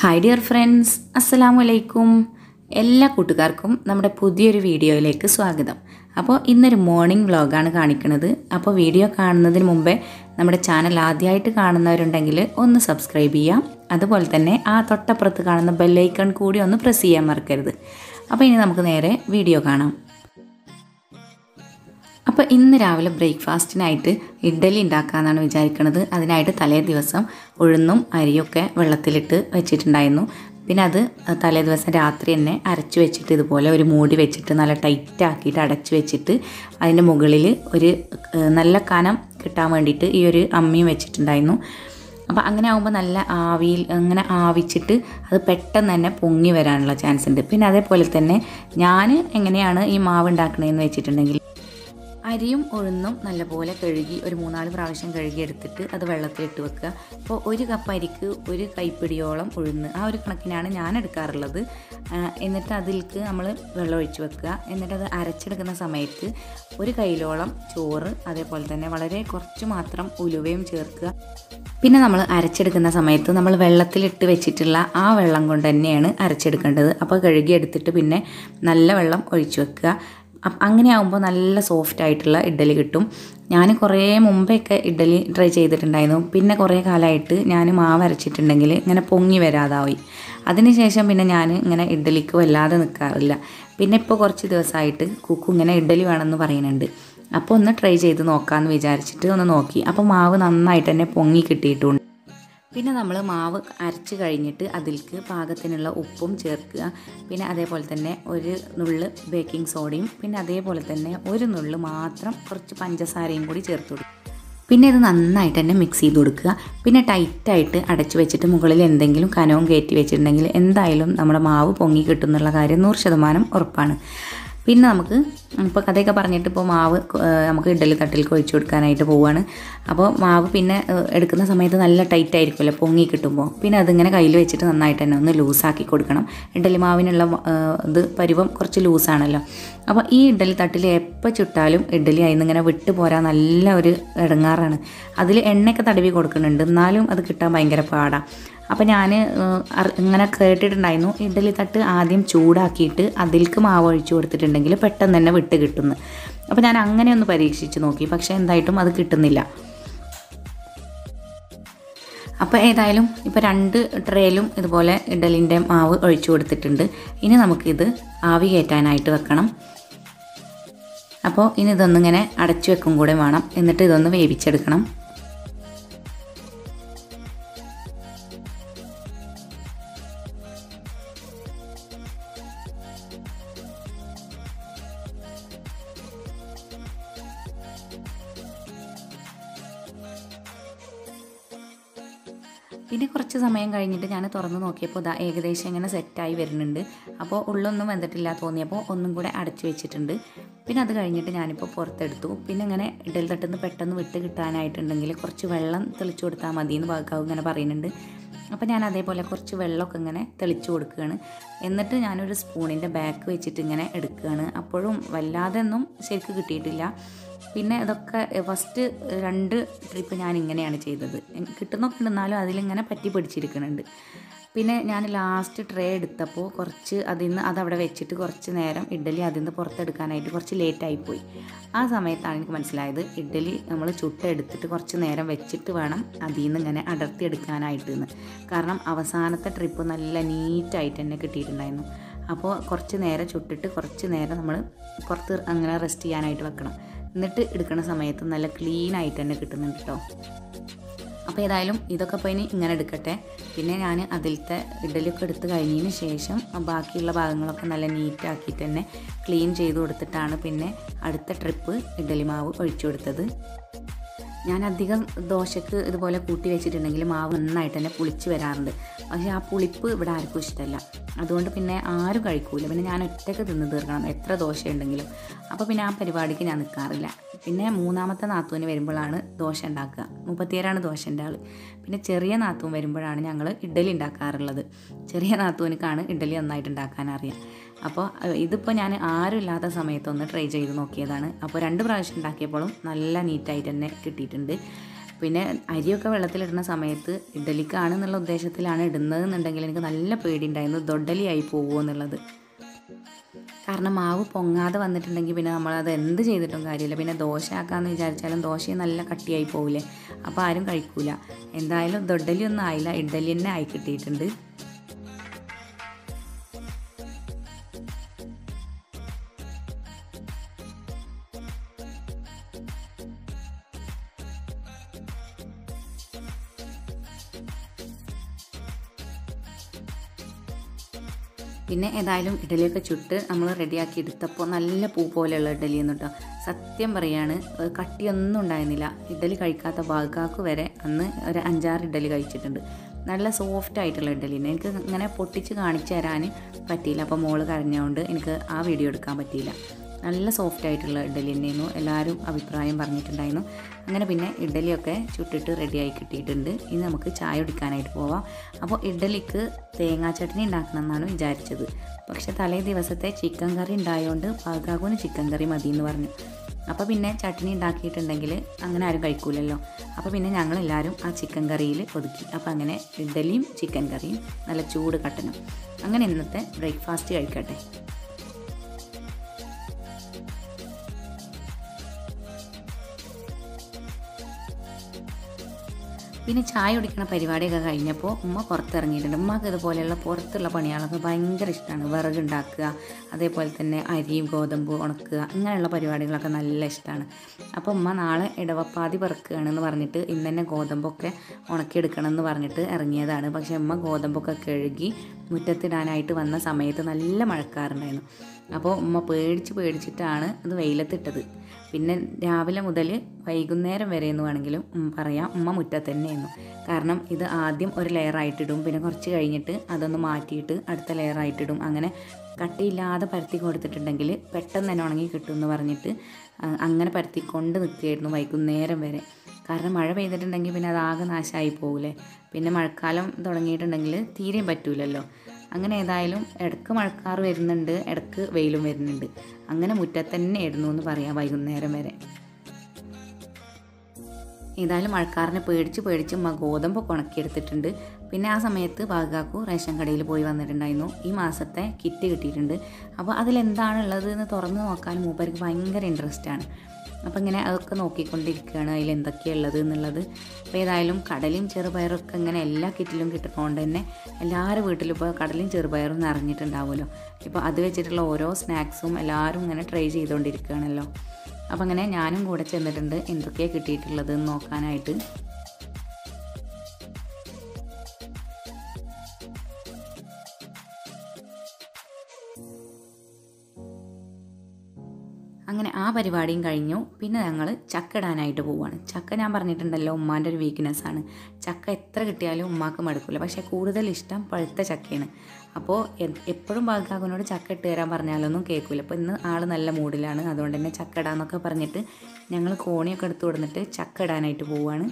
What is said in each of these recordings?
hi dear friends അസ്സലാമു അലൈക്കും എല്ലാ കൂട്ടുകാർക്കും നമ്മുടെ പുതിയൊരു വീഡിയോയിലേക്ക് സ്വാഗതം അപ്പോൾ ഇന്നൊരു മോർണിംഗ് വ്ളോഗാണ് കാണിക്കുന്നത് അപ്പോൾ വീഡിയോ കാണുന്നതിന് മുമ്പേ നമ്മുടെ ചാനൽ ആദ്യമായിട്ട് കാണുന്നവരുണ്ടെങ്കിൽ ഒന്ന് സബ്സ്ക്രൈബ് ചെയ്യാം അതുപോലെ തന്നെ ആ തൊട്ടപ്പുറത്ത് കാണുന്ന ബെല്ലൈക്കൺ കൂടി ഒന്ന് പ്രസ് ചെയ്യാൻ മറക്കരുത് അപ്പോൾ ഇനി നമുക്ക് നേരെ വീഡിയോ കാണാം അപ്പോൾ ഇന്ന് രാവിലെ ബ്രേക്ക്ഫാസ്റ്റിനായിട്ട് ഇഡ്ഡലി ഉണ്ടാക്കാമെന്നാണ് വിചാരിക്കുന്നത് അതിനായിട്ട് തലേ ദിവസം ഉഴുന്നും അരിയൊക്കെ വെള്ളത്തിലിട്ട് വെച്ചിട്ടുണ്ടായിരുന്നു പിന്നെ അത് തലേ ദിവസം രാത്രി തന്നെ അരച്ച് വെച്ചിട്ട് ഇതുപോലെ ഒരു മൂടി വെച്ചിട്ട് നല്ല ടൈറ്റ് ആക്കിയിട്ട് അടച്ച് വെച്ചിട്ട് അതിൻ്റെ മുകളിൽ ഒരു ഏഹ്, നല്ല കനം കിട്ടാൻ വേണ്ടിയിട്ട് ഈ ഒരു അമ്മിയും വെച്ചിട്ടുണ്ടായിരുന്നു അപ്പോൾ അങ്ങനെ ആകുമ്പോൾ നല്ല ആവിയിൽ അങ്ങനെ ആവിച്ചിട്ട് അത് പെട്ടെന്ന് തന്നെ പൊങ്ങി വരാനുള്ള ചാൻസ് ഉണ്ട് പിന്നെ അതേപോലെ തന്നെ ഞാൻ എങ്ങനെയാണ് ഈ മാവ് ഉണ്ടാക്കണതെന്ന് വെച്ചിട്ടുണ്ടെങ്കിൽ അരിയും ഉഴുന്നും നല്ലപോലെ കഴുകി ഒരു മൂന്നാല് പ്രാവശ്യം കഴുകി എടുത്തിട്ട് അത് വെള്ളത്തിലിട്ട് വെക്കുക അപ്പോൾ ഒരു കപ്പ് അരിക്ക് ഒരു കൈപ്പിടിയോളം ഉഴുന്ന് ആ ഒരു കണക്കിനാണ് ഞാൻ എടുക്കാറുള്ളത് ആ, എന്നിട്ട് അതിലേക്ക് നമ്മൾ വെള്ളം ഒഴിച്ച് വെക്കുക എന്നിട്ട് അത് അരച്ചെടുക്കുന്ന സമയത്ത് ഒരു കൈയിലോളം ചോറ് അതേപോലെ തന്നെ വളരെ കുറച്ച് മാത്രം ഉലുവയും ചേർക്കുക പിന്നെ നമ്മൾ അരച്ചെടുക്കുന്ന സമയത്ത് നമ്മൾ വെള്ളത്തിലിട്ട് വെച്ചിട്ടുള്ള ആ വെള്ളം കൊണ്ട് തന്നെയാണ് അരച്ചെടുക്കേണ്ടത് അപ്പോൾ കഴുകി എടുത്തിട്ട് പിന്നെ നല്ല വെള്ളം ഒഴിച്ച് വെക്കുക അപ്പ- അങ്ങനെ ആകുമ്പോൾ നല്ല സോഫ്റ്റ് ആയിട്ടുള്ള ഇഡ്ഡലി കിട്ടും ഞാൻ കുറേ മുമ്പെയൊക്കെ ഇഡ്ഡലി ട്രൈ ചെയ്തിട്ടുണ്ടായിരുന്നു പിന്നെ കുറേ കാലമായിട്ട് ഞാൻ മാവ് അരച്ചിട്ടുണ്ടെങ്കിൽ ഇങ്ങനെ പൊങ്ങി വരാതായി അതിനുശേഷം പിന്നെ ഞാൻ ഇങ്ങനെ ഇഡ്ഡലിക്ക് വല്ലാതെ നിൽക്കാറില്ല പിന്നെ ഇപ്പോൾ കുറച്ച് ദിവസമായിട്ട് കുക്കു ഇങ്ങനെ ഇഡ്ഡലി വേണമെന്ന് പറയുന്നുണ്ട് അപ്പോൾ ഒന്ന് ട്രൈ ചെയ്ത് നോക്കാമെന്ന് വിചാരിച്ചിട്ട് ഒന്ന് നോക്കി അപ്പോൾ മാവ് നന്നായിട്ട് തന്നെ പൊങ്ങി കിട്ടിയിട്ടുണ്ട് പിന്നെ നമ്മൾ മാവ് അരച്ച് കഴിഞ്ഞിട്ട് അതിലേക്ക് പാകത്തിനുള്ള ഉപ്പും ചേർക്കുക പിന്നെ അതേപോലെ തന്നെ ഒരു നുള്ള് ബേക്കിംഗ് സോഡയും പിന്നെ അതേപോലെ തന്നെ ഒരു നുള്ള് മാത്രം കുറച്ച് പഞ്ചസാരയും കൂടി ചേർത്ത് കൊടുക്കുക പിന്നെ ഇത് നന്നായിട്ട് തന്നെ മിക്സ് ചെയ്ത് കൊടുക്കുക പിന്നെ ടൈറ്റായിട്ട് അടച്ചു വെച്ചിട്ട് മുകളിൽ എന്തെങ്കിലും കനവും കയറ്റി വെച്ചിട്ടുണ്ടെങ്കിൽ എന്തായാലും നമ്മുടെ മാവ് പൊങ്ങി കിട്ടും എന്നുള്ള കാര്യം നൂറ് ശതമാനം ഉറപ്പാണ് പിന്നെ നമുക്ക് ഇപ്പോൾ കഥയൊക്കെ പറഞ്ഞിട്ട് ഇപ്പോൾ മാവ് ഏഹ്, നമുക്ക് ഇഡ്ഡലി തട്ടിലേക്ക് ഒഴിച്ചു കൊടുക്കാനായിട്ട് പോവുകയാണ് അപ്പോൾ മാവ് പിന്നെ ഏഹ്, എടുക്കുന്ന സമയത്ത് നല്ല ടൈറ്റ് ആയിരിക്കുമല്ലോ പൊങ്ങി കിട്ടുമ്പോൾ പിന്നെ അതിങ്ങനെ കയ്യിൽ വെച്ചിട്ട് നന്നായിട്ട് തന്നെ ഒന്ന് ലൂസാക്കി കൊടുക്കണം ഇഡ്ഡലി മാവിനുള്ള ഏഹ്, ഇത് പരുവം കുറച്ച് ലൂസാണല്ലോ അപ്പോൾ ഈ ഇഡ്ഡലി തട്ടിൽ എപ്പോൾ ചുട്ടാലും ഇഡ്ഡലി അതിൽ നിന്ന് ഇങ്ങനെ വിട്ടു പോരാൻ നല്ല ഒരു ഇടങ്ങാറാണ് അതിൽ എണ്ണയൊക്കെ തടവി കൊടുക്കുന്നുണ്ട് എന്നാലും അത് കിട്ടാൻ ഭയങ്കര പാടാണ് അപ്പോൾ ഞാൻ ഇങ്ങനെ കേട്ടിട്ടുണ്ടായിരുന്നു ഇഡ്ഡലി തട്ട് ആദ്യം ചൂടാക്കിയിട്ട് അതിലേക്ക് മാവ് ഒഴിച്ചു കൊടുത്തിട്ടുണ്ടെങ്കിൽ പെട്ടെന്ന് തന്നെ വിട്ട് കിട്ടുന്നു അപ്പോൾ ഞാൻ അങ്ങനെ ഒന്ന് പരീക്ഷിച്ച് നോക്കി പക്ഷേ എന്തായിട്ടും അത് കിട്ടുന്നില്ല അപ്പോൾ ഏതായാലും ഇപ്പോൾ രണ്ട് ട്രേയിലും ഇതുപോലെ ഇഡലിൻ്റെ മാവ് ഒഴിച്ചു കൊടുത്തിട്ടുണ്ട് ഇനി നമുക്കിത് ആവി കയറ്റാനായിട്ട് വെക്കണം അപ്പോൾ ഇനി ഇതൊന്നിങ്ങനെ അടച്ചു വെക്കും കൂടെ വേണം എന്നിട്ട് ഇതൊന്ന് വേവിച്ചെടുക്കണം പിന്നെ കുറച്ച് സമയം കഴിഞ്ഞിട്ട് ഞാൻ തുറന്ന് നോക്കിയപ്പോൾ ഇതാ ഏകദേശം ഇങ്ങനെ സെറ്റായി വരുന്നുണ്ട് അപ്പോൾ ഉള്ളൊന്നും വെന്തിട്ടില്ല തോന്നിയപ്പോൾ ഒന്നും കൂടെ അടച്ചു വെച്ചിട്ടുണ്ട് പിന്നെ അത് കഴിഞ്ഞിട്ട് ഞാനിപ്പോൾ പുറത്തെടുത്തു പിന്നെ ഇങ്ങനെ ഇഡൽ തട്ടുന്ന പെട്ടെന്ന് വിട്ട് കിട്ടാനായിട്ടുണ്ടെങ്കിൽ കുറച്ച് വെള്ളം തെളിച്ചു കൊടുത്താൽ മതി എന്ന് ഭാഗാവ് ഇങ്ങനെ പറയുന്നുണ്ട് അപ്പോൾ ഞാൻ അതേപോലെ കുറച്ച് വെള്ളമൊക്കെ ഇങ്ങനെ തെളിച്ചു കൊടുക്കുകയാണ് എന്നിട്ട് ഞാനൊരു സ്പൂണിൻ്റെ ബാക്ക് വെച്ചിട്ട് ഇങ്ങനെ എടുക്കുകയാണ് അപ്പോഴും വല്ലാതെ ഒന്നും ശരിക്ക് കിട്ടിയിട്ടില്ല പിന്നെ ഇതൊക്കെ ഫസ്റ്റ് രണ്ട് ട്രിപ്പ് ഞാൻ ഇങ്ങനെയാണ് ചെയ്തത് എൻ- കിട്ടുന്നൊക്കെ ഉണ്ട്, എന്നാലും അതിലിങ്ങനെ പറ്റി പിടിച്ചിരിക്കുന്നുണ്ട് പിന്നെ ഞാൻ ലാസ്റ്റ് ട്രേ എടുത്തപ്പോൾ കുറച്ച് അതിൽ നിന്ന് അതവിടെ വെച്ചിട്ട് കുറച്ച് നേരം ഇഡ്ഡലി അതിൽ നിന്ന് പുറത്തെടുക്കാനായിട്ട് കുറച്ച് ലേറ്റായിപ്പോയി ആ സമയത്താണ് എനിക്ക് മനസ്സിലായത് ഇഡ്ഡലി നമ്മൾ ചുട്ടെടുത്തിട്ട് കുറച്ച് നേരം വെച്ചിട്ട് വേണം അതിൽ നിന്ന് ഇങ്ങനെ അടർത്തിയെടുക്കാനായിട്ട് എന്ന് കാരണം അവസാനത്തെ ട്രിപ്പ് നല്ല നീറ്റായിട്ട് തന്നെ കിട്ടിയിട്ടുണ്ടായിരുന്നു അപ്പോൾ കുറച്ച് നേരം ചുട്ടിട്ട് കുറച്ച് നേരം നമ്മൾ പുറത്ത് അങ്ങനെ റെസ്റ്റ് ചെയ്യാനായിട്ട് വെക്കണം എന്നിട്ട് എടുക്കുന്ന സമയത്ത് നല്ല ക്ലീൻ ആയിട്ട് തന്നെ കിട്ടുന്നുണ്ട് കേട്ടോ അപ്പോൾ ഏതായാലും ഇതൊക്കെ ഇപ്പോൾ ഇനി ഇങ്ങനെ എടുക്കട്ടെ പിന്നെ ഞാൻ അതിലത്തെ ഇഡലിയൊക്കെ എടുത്ത് കഴിഞ്ഞതിന് ശേഷം ബാക്കിയുള്ള ഭാഗങ്ങളൊക്കെ നല്ല നീറ്റാക്കിയിട്ട് തന്നെ ക്ലീൻ ചെയ്ത് കൊടുത്തിട്ടാണ് പിന്നെ അടുത്ത ട്രിപ്പ് ഇഡലി മാവ് ഒഴിച്ചു കൊടുത്തത് ഞാൻ അധികം ദോശക്ക് ഇതുപോലെ കൂട്ടി വെച്ചിട്ടുണ്ടെങ്കിൽ മാവ് നന്നായിട്ട് തന്നെ പുളിച്ച് വരാറുണ്ട് പക്ഷേ ആ പുളിപ്പ് ഇവിടെ ആർക്കും ഇഷ്ടമല്ല അതുകൊണ്ട് പിന്നെ ആരും കഴിക്കൂല പിന്നെ ഞാൻ ഒറ്റയ്ക്ക് തിന്ന് തീർക്കണം എത്ര ദോശ ഉണ്ടെങ്കിലും അപ്പോൾ പിന്നെ ആ പരിപാടിക്ക് ഞാൻ നിൽക്കാറില്ല പിന്നെ മൂന്നാമത്തെ നാത്തൂന് വരുമ്പോഴാണ് ദോശ ഉണ്ടാക്കുക മുപ്പത്തിയേഴാണ് ദോശൻ്റെ ആൾ പിന്നെ ചെറിയ നാത്തൂൻ വരുമ്പോഴാണ് ഞങ്ങൾ ഇഡ്ഡലി ഉണ്ടാക്കാറുള്ളത് ചെറിയ നാത്തൂനിക്കാണ് ഇഡ്ഡലി നന്നായിട്ട് ഉണ്ടാക്കാൻ അറിയാം അപ്പോൾ അഹ് ഇതിപ്പോൾ ഞാൻ ആരും ഇല്ലാത്ത സമയത്തൊന്ന് ട്രൈ ചെയ്ത് നോക്കിയതാണ് അപ്പോൾ രണ്ട് പ്രാവശ്യം ഉണ്ടാക്കിയപ്പോഴും നല്ല നീറ്റായിട്ട് തന്നെ കിട്ടിയിട്ടുണ്ട് പിന്നെ അരിയൊക്കെ വെള്ളത്തിലിടുന്ന സമയത്ത് ഇഡ്ഡലിക്കാണെന്നുള്ള ഉദ്ദേശത്തിലാണ് ഇടുന്നത് എന്നുണ്ടെങ്കിൽ എനിക്ക് നല്ല പേടിയുണ്ടായിരുന്നു ദൊഡലിയായി പോകുമോ എന്നുള്ളത് കാരണം മാവ് പൊങ്ങാതെ വന്നിട്ടുണ്ടെങ്കിൽ പിന്നെ നമ്മളത് എന്ത് ചെയ്തിട്ടും കാര്യമില്ല പിന്നെ ദോശ ആക്കാമെന്ന് വിചാരിച്ചാലും ദോശയും നല്ല കട്ടിയായി പോവില്ലേ അപ്പോൾ ആരും കഴിക്കൂല എന്തായാലും ദൊഡലി ഒന്നും ആയില്ല ഇഡ്ഡലി തന്നെ ആയി കിട്ടിയിട്ടുണ്ട് പിന്നെ ഏതായാലും ഇഡലിയൊക്കെ ചുട്ട് നമ്മൾ റെഡിയാക്കി എടുത്തപ്പോൾ നല്ല പൂ പോലെയുള്ള ഇഡലി എന്ന് കേട്ടോ സത്യം പറയാണ് ഏഹ് കട്ടിയൊന്നും ഉണ്ടായിരുന്നില്ല ഇഡലി കഴിക്കാത്ത ഭാഗാക്ക് വരെ അന്ന് ഒരു അഞ്ചാറ് ഇഡലി കഴിച്ചിട്ടുണ്ട് നല്ല സോഫ്റ്റ് ആയിട്ടുള്ള ഇഡലി എനിക്ക് ഇങ്ങനെ പൊട്ടിച്ച് കാണിച്ചു തരാൻ പറ്റിയില്ല അപ്പോൾ മോള് കരഞ്ഞുകൊണ്ട് എനിക്ക് ആ വീഡിയോ എടുക്കാൻ പറ്റിയില്ല നല്ല സോഫ്റ്റ് ആയിട്ടുള്ള ഇഡലി തന്നെയായിരുന്നു എല്ലാവരും അഭിപ്രായം പറഞ്ഞിട്ടുണ്ടായിരുന്നു അങ്ങനെ പിന്നെ ഇഡലിയൊക്കെ ചുട്ടിട്ട് റെഡിയായി കിട്ടിയിട്ടുണ്ട് ഇനി നമുക്ക് ചായ കുടിക്കാനായിട്ട് പോവാം അപ്പോൾ ഇഡലിക്ക് തേങ്ങാ ചട്നി ഉണ്ടാക്കണം എന്നാണ് വിചാരിച്ചത് പക്ഷെ തലേ ദിവസത്തെ ചിക്കൻ കറി ഉണ്ടായതുകൊണ്ട് പാകാകുന് ചിക്കൻ കറി മതി എന്ന് പറഞ്ഞു അപ്പോൾ പിന്നെ ചട്നി ഉണ്ടാക്കിയിട്ടുണ്ടെങ്കിൽ അങ്ങനെ ആരും കഴിക്കൂലല്ലോ അപ്പോൾ പിന്നെ ഞങ്ങളെല്ലാവരും ആ ചിക്കൻ കറിയിൽ ഒതുക്കി അപ്പോൾ അങ്ങനെ ഇഡലിയും ചിക്കൻ കറിയും നല്ല ചൂട് കട്ടനും അങ്ങനെ ഇന്നത്തെ ബ്രേക്ക്ഫാസ്റ്റ് കഴിക്കട്ടെ പിന്നെ ചായ കുടിക്കുന്ന പരിപാടിയൊക്കെ കഴിഞ്ഞപ്പോൾ ഉമ്മ പുറത്തിറങ്ങിയിട്ടുണ്ട് ഉമ്മക്ക് ഇതുപോലെയുള്ള പുറത്തുള്ള പണികളൊക്കെ ഭയങ്കര ഇഷ്ടമാണ് വിറക് ഉണ്ടാക്കുക അതേപോലെ തന്നെ അരിയും ഗോതമ്പ് ഉണക്കുക ഇങ്ങനെയുള്ള പരിപാടികളൊക്കെ നല്ല ഇഷ്ടമാണ് അപ്പോൾ ഉമ്മ നാളെ ഇടവപ്പാതി പിറക്കുകയാണെന്ന് പറഞ്ഞിട്ട് ഇന്ന് തന്നെ ഗോതമ്പൊക്കെ ഉണക്കിയെടുക്കണം എന്ന് പറഞ്ഞിട്ട് ഇറങ്ങിയതാണ് പക്ഷേ ഉമ്മ ഗോതമ്പൊക്കെ കഴുകി മുറ്റത്തിടാനായിട്ട് വന്ന സമയത്ത് നല്ല മഴക്കാറുണ്ടായിരുന്നു അപ്പോൾ ഉമ്മ പേടിച്ച് പേടിച്ചിട്ടാണ് അത് വെയിലത്തിട്ടത് പിന്നെ രാവിലെ മുതൽ വൈകുന്നേരം വരെ എന്ന് വേണമെങ്കിലും ഉം പറയാം ഉമ്മ മുറ്റത്ത് തന്നെയായിരുന്നു കാരണം ഇത് ആദ്യം ഒരു ലെയറായിട്ടിടും പിന്നെ കുറച്ച് കഴിഞ്ഞിട്ട് അതൊന്ന് മാറ്റിയിട്ട് അടുത്ത ലെയറായിട്ടിടും അങ്ങനെ കട്ടിയില്ലാതെ പരത്തി കൊടുത്തിട്ടുണ്ടെങ്കിൽ പെട്ടെന്ന് തന്നെ ഉണങ്ങി കിട്ടും എന്ന് പറഞ്ഞിട്ട് ആ, അങ്ങനെ പരത്തിക്കൊണ്ട് നിൽക്കുകയായിരുന്നു വൈകുന്നേരം വരെ കാരണം മഴ പെയ്തിട്ടുണ്ടെങ്കിൽ പിന്നെ അതാകെ നാശമായി പോകില്ലേ പിന്നെ മഴക്കാലം തുടങ്ങിയിട്ടുണ്ടെങ്കിൽ തീരെയും പറ്റൂലല്ലോ അങ്ങനെ ഏതായാലും ഇടക്ക് മഴക്കാറ് വരുന്നുണ്ട് ഇടക്ക് വെയിലും വരുന്നുണ്ട് അങ്ങനെ മുറ്റത്ത് തന്നെ ആയിരുന്നു എന്ന് പറയാം വൈകുന്നേരം വരെ ഏതായാലും മഴക്കാറിനെ പേടിച്ച് പേടിച്ച് ഉമ്മ ഗോതമ്പ് ഉണക്കിയെടുത്തിട്ടുണ്ട് പിന്നെ ആ സമയത്ത് ബാഗാക്കു റേഷൻ കടയിൽ പോയി വന്നിട്ടുണ്ടായിരുന്നു ഈ മാസത്തെ കിറ്റ് കിട്ടിയിട്ടുണ്ട് അപ്പോൾ അതിലെന്താണുള്ളത് എന്ന് തുറന്ന് നോക്കാൻ മൂപ്പർക്ക് ഭയങ്കര ഇൻട്രസ്റ്റ് ആണ് അപ്പോൾ ഇങ്ങനെ അതൊക്കെ നോക്കിക്കൊണ്ടിരിക്കുകയാണ് അതിൽ എന്തൊക്കെയാണ് ഉള്ളത് എന്നുള്ളത് അപ്പോൾ ഏതായാലും കടലും ചെറുപയറും ഒക്കെ ഇങ്ങനെ എല്ലാ കിറ്റിലും കിട്ടുന്നതുകൊണ്ട് തന്നെ എല്ലാവരും വീട്ടിലും ഇപ്പോൾ കടലും ചെറുപയറും നിറഞ്ഞിട്ടുണ്ടാവുമല്ലോ ഇപ്പോൾ അത് വെച്ചിട്ടുള്ള ഓരോ സ്നാക്സും എല്ലാവരും ഇങ്ങനെ ട്രൈ ചെയ്തുകൊണ്ടിരിക്കുകയാണല്ലോ അപ്പോൾ അങ്ങനെ ഞാനും കൂടെ ചെന്നിട്ടുണ്ട് എന്തൊക്കെയാണ് കിട്ടിയിട്ടുള്ളത് എന്ന് നോക്കാനായിട്ട് അങ്ങനെ ആ പരിപാടിയും കഴിഞ്ഞു പിന്നെ ഞങ്ങൾ ചക്ക ഇടാനായിട്ട് പോവാണ് ചക്ക ഞാൻ പറഞ്ഞിട്ടുണ്ടല്ലോ ഉമ്മാൻ്റെ ഒരു വീക്ക്നെസ് ആണ് ചക്ക എത്ര കിട്ടിയാലും ഉമ്മാക്ക് മടുക്കില്ല പക്ഷേ കൂടുതൽ ഇഷ്ടം പഴുത്ത ചക്കയാണ് അപ്പോൾ എപ്പോഴും ബാഗാകുനോട് ചക്ക ഇട്ട് തരാൻ പറഞ്ഞാലൊന്നും കേൾക്കില്ല അപ്പോൾ ഇന്ന് ആൾ നല്ല മൂഡിലാണ് അതുകൊണ്ട് തന്നെ ചക്ക ഇടാന്നൊക്കെ പറഞ്ഞിട്ട് ഞങ്ങൾ കോണിയൊക്കെ എടുത്തു കൊടുത്തിട്ട് ചക്ക ഇടാനായിട്ട് പോവാണ്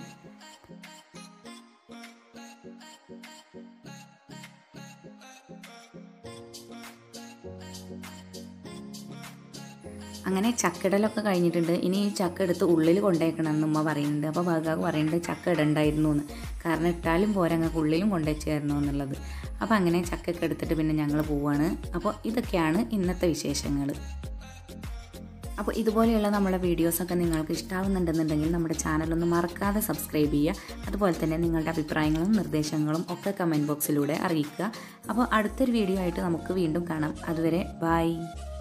അങ്ങനെ ചക്കയിടലൊക്കെ കഴിഞ്ഞിട്ടുണ്ട് ഇനി ഈ ചക്ക എടുത്ത് ഉള്ളിൽ കൊണ്ടേക്കണം എന്ന് ഉമ്മ പറയുന്നുണ്ട് അപ്പോൾ ബാഗാക്ക് പറയുന്നുണ്ട് ചക്ക ഇടണ്ടായിരുന്നു എന്ന് കാരണം ഇട്ടാലും പോരാ ഞങ്ങൾക്ക് ഉള്ളിലും കൊണ്ടുവച്ച് തരണം എന്നുള്ളത് അപ്പോൾ അങ്ങനെ ചക്കൊക്കെ എടുത്തിട്ട് പിന്നെ ഞങ്ങൾ പോവാണ് അപ്പോൾ ഇതൊക്കെയാണ് ഇന്നത്തെ വിശേഷങ്ങൾ അപ്പോൾ ഇതുപോലെയുള്ള നമ്മുടെ വീഡിയോസൊക്കെ നിങ്ങൾക്ക് ഇഷ്ടാവുന്നുണ്ടെന്നുണ്ടെങ്കിൽ നമ്മുടെ ചാനലൊന്ന് മറക്കാതെ സബ്സ്ക്രൈബ് ചെയ്യുക അതുപോലെ തന്നെ നിങ്ങളുടെ അഭിപ്രായങ്ങളും നിർദ്ദേശങ്ങളും ഒക്കെ കമൻറ്റ് ബോക്സിലൂടെ അറിയിക്കുക അപ്പോൾ അടുത്തൊരു വീഡിയോ ആയിട്ട് നമുക്ക് വീണ്ടും കാണാം അതുവരെ ബൈ